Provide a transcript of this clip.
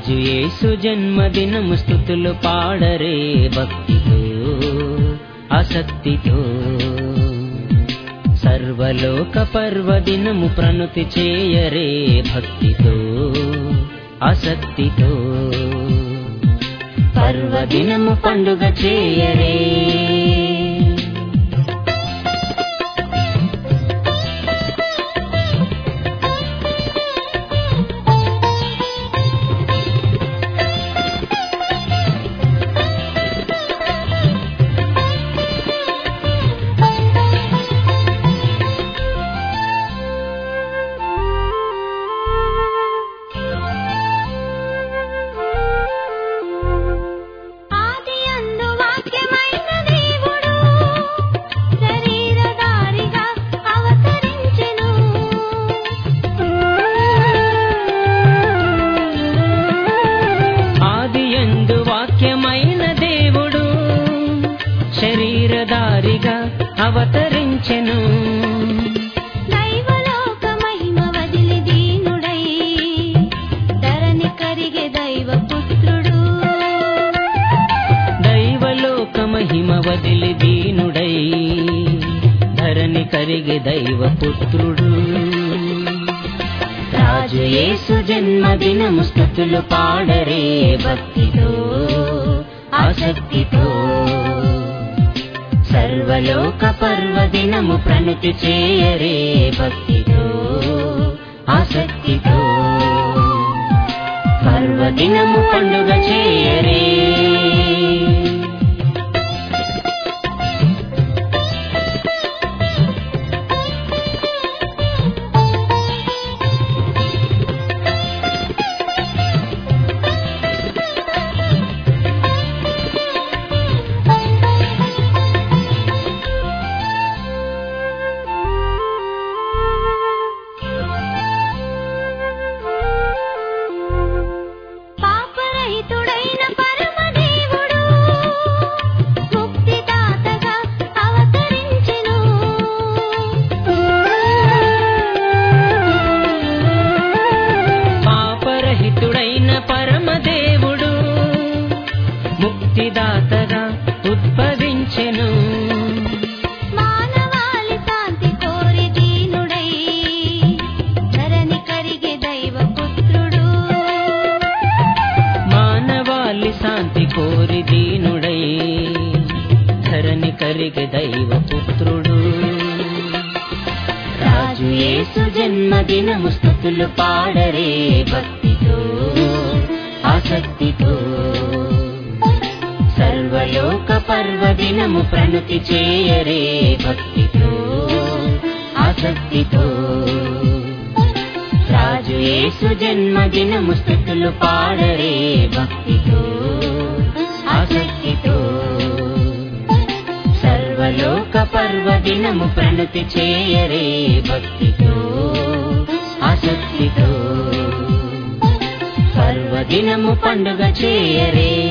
రాజు యేసు జన్మదినము స్థుతులు పాడరే భక్తితో ఆసక్తితో సర్వలోక పర్వదినము ప్రణుతి చేయరే భక్తితో ఆసక్తితో పర్వదినము పండుగ చేయరే ఆది అందు వాక్యమైన దేవుడు శరీరధారిగా అవతరించెను ఆది ఎందు వాక్యమైన దేవుడు శరీరధారిగా అవతరించెను దైవలోక మహిమ వదిలి దీనుడై ధరణి కరిగే దైవ పుత్రుడు దైవలోక మహిమ వదిలి దీనుడై ధరణి కరిగి దైవ పుత్రుడు రాజు యేసు జన్మదినము స్థుతులు పాడరే భక్తితో ఆసక్తితో సర్వలోక పర్వదినము ప్రణుతి చేయరే భక్తితో ఆసక్తితో పర్వదినము పండుగ చేయరే పాపరహితుడైన పరమదేవుడు ముక్తిదాతగా అవతరించెను పాపరహితుడైన పరమదేవుడు ముక్తిదాతగా ఉద్భవించెను మానవాళి శాంతి కోరి దీనుడై ధరణి కరిగే దైవ పుత్రుడు మానవాళి శాంతి కోరి దీనుడై ధరణి కరిగి దైవ పుత్రుడు రాజు యేసు జన్మదినము స్థుతులు పాడరే భక్తితో ఆసక్తితో సర్వలోక పర్వదినము ప్రణుతి చేయరే భక్తితో ఆసక్తితో రాజు యేసు జన్మదినము స్థుతులు పాడరే భక్తితో ఆసక్తితో సర్వలోక పర్వదినము ప్రణుతి చేయరే భక్తితో ఆసక్తితో పర్వదినము పండుగ చేయరే